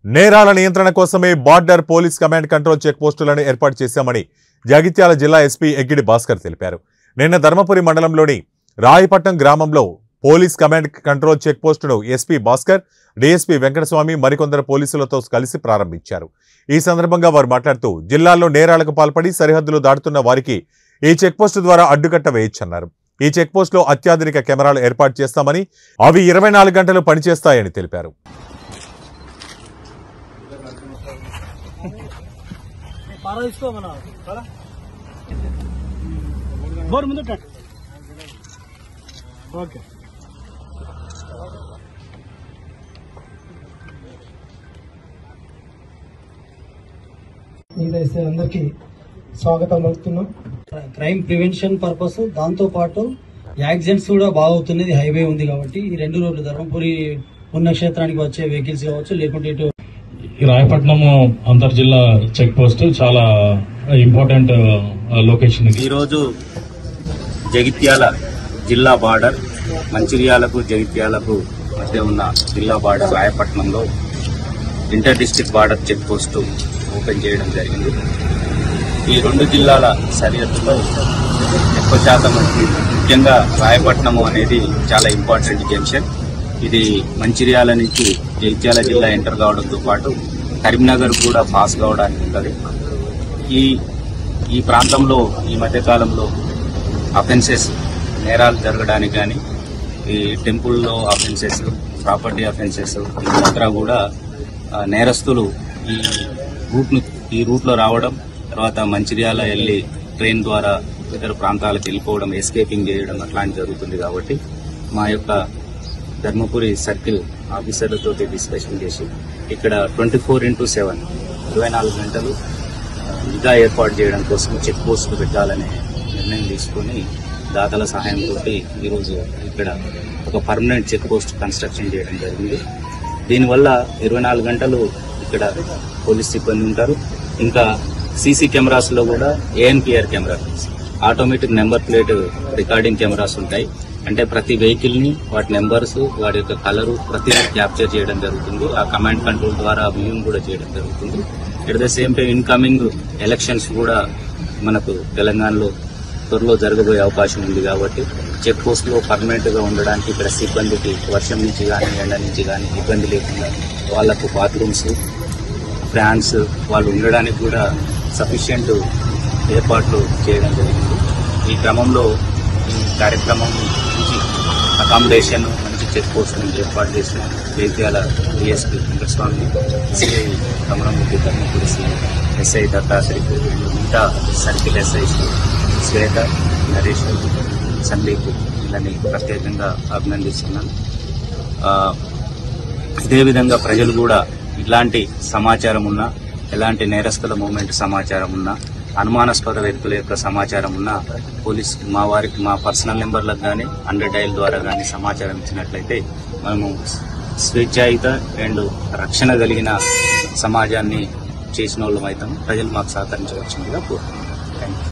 నేరాల నియంత్రణ కోసమే border police command control check పోస్టులను ఏర్పాటు చేశామని జగిత్యాల జిల్లా ఎస్పీ ఎగ్గిడి భాస్కర్ తెలిపారు నిన్న ధర్మపురి మండలంలోని రాయపట్నం గ్రామంలో పోలీస్ కమాండ్ కంట్రోల్ చెక్ పోస్టును ఎస్పీ భాస్కర్ డీఎస్పీ వెంకటస్వామి మరికొందరు పోలీసులతో కలిసి ప్రారంభించారు ఈ సందర్భంగా వారు మాట్లాడుతూ జిల్లాల్లో నేరాలకు పాల్పడి సరిహద్దులు దాటుతున్న వారికి ఈ చెక్ పోస్టు ద్వారా అడ్డుకట్ట వేయొచ్చన్నారు ఈ చెక్ పోస్టులో అత్యాధునిక కెమెరాలు ఏర్పాటు చేస్తామని అవి ఇరవై నాలుగు గంటలు పనిచేస్తాయని తెలిపారు పారా తీసుకో మన బోర్ ముందు పెట్టు. ఓకే మీదైతే అందరికీ స్వాగతం పలుకుతున్నాం క్రైమ్ ప్రివెన్షన్ పర్పస్ దాంతో పాటు యాక్సిడెంట్స్ కూడా బాగా అవుతున్నది హైవే ఉంది కాబట్టి ఈ రెండు రోడ్లు ధర్మపురి పుణ్యక్షేత్రానికి వచ్చే వెహికల్స్ కావచ్చు లేకుంటే ఇటు ఈ రాయపట్నం అంతర్జిల్లా చెక్ పోస్ట్ చాలా ఇంపార్టెంట్ లొకేషన్ ఇది ఈరోజు జగిత్యాల జిల్లా బార్డర్ మంచిర్యాలకు జగిత్యాలకు మధ్య ఉన్న జిల్లా బార్డర్ రాయపట్నంలో inter district border check post open చేయడం జరిగింది ఈ రెండు జిల్లాల సరిహద్దులో ఎక్కువ శాతం ముఖ్యంగా రాయపట్నము అనేది చాలా ఇంపార్టెంట్ జంక్షన్ ఇది మంచిర్యాల నుంచి జగిత్యాల జిల్లా ఎంటర్ కావడంతో పాటు కరీంనగర్ కూడా పాస్ కావడానికి ఉంటుంది ఈ ఈ ప్రాంతంలో ఈ మధ్య కాలంలో అఫెన్సెస్ నేరాలు జరగడానికి కానీ ఈ టెంపుల్లో అఫెన్సెస్ ప్రాపర్టీ అఫెన్సెస్ ఇతర కూడా ఆ, నేరస్తులు ఈ రూట్ను ఈ రూట్లో రావడం తర్వాత మంచిర్యాల వెళ్ళి ట్రైన్ ద్వారా ఇతర ప్రాంతాలకు వెళ్ళిపోవడం ఎస్కేపింగ్ చేయడం అట్లాంటి జరుగుతుంది కాబట్టి మా యొక్క ధర్మపురి సర్కిల్ ఆఫీసర్లతో డిస్కషన్ చేసి ఇక్కడ ట్వంటీ ఫోర్ ఇంటూ సెవెన్ ఇరవై నాలుగు గంటలు నిఘా ఏర్పాటు చేయడం కోసం చెక్ పోస్టులు పెట్టాలనే నిర్ణయం తీసుకొని దాతల సహాయంతో ఈరోజు ఇక్కడ ఒక పర్మనెంట్ చెక్ పోస్ట్ కన్స్ట్రక్షన్ చేయడం జరిగింది దీనివల్ల ఇరవై నాలుగు గంటలు ఇక్కడ పోలీస్ సిబ్బంది ఉంటారు ఇంకా సీసీ కెమెరాస్లో కూడా ANPR camera automatic number plate recording cameras ఉంటాయి అంటే ప్రతి వెహికల్ ని వాటి నెంబర్స్ వాటి యొక్క కలరు ప్రతి క్యాప్చర్ చేయడం జరుగుతుంది ఆ కమాండ్ కంట్రోల్ ద్వారా వ్యూయింగ్ కూడా చేయడం జరుగుతుంది at the same time incoming elections కూడా మనకు తెలంగాణలో త్వరలో జరగబోయే అవకాశం ఉంది కాబట్టి చెక్ పోస్ట్ లో పర్మనెంట్ గా ఉండడానికి ఇక్కడ సిబ్బందికి వర్షం నుంచి కానీ ఎండ నుంచి కానీ ఇబ్బంది లేకుండా వాళ్లకు బాత్రూమ్స్ ఫ్యాన్స్ వాళ్ళు ఉండడానికి కూడా సఫిషియంట్ ఏర్పాట్లు చేయడం జరిగింది ఈ క్రమంలో ఈ కార్యక్రమం మంచి అకామిడేషన్ మంచి చెక్ పోస్ట్ నుంచి ఏర్పాటు చేసిన Jagtial DSP Venkataswamy CI Kamaramurthy Dharmapuri CI SI Dattasri మిగతా సర్కిల్ ఎస్ఐ శ్వేత నరేష్ సందీప్ వీళ్ళని ప్రత్యేకంగా అభినందిస్తున్నాను ఆ, ఇదే విధంగా ప్రజలు కూడా ఇలాంటి సమాచారం ఉన్నా ఎలాంటి నేరస్తుల మూమెంట్ సమాచారం ఉన్నా అనుమానాస్పద వ్యక్తుల యొక్క సమాచారం ఉన్నా పోలీస్ మా వారికి మా పర్సనల్ నెంబర్లకు కానీ హండ్రెడ్ డైల్ ద్వారా కానీ సమాచారం ఇచ్చినట్లయితే మనము స్వేచ్ఛాయుత అండ్ రక్షణ కలిగిన సమాజాన్ని చేసిన వాళ్ళం అవుతాం ప్రజలు మాకు సహకరించవలసిందిగా కోరుతున్నాం థ్యాంక్ యూ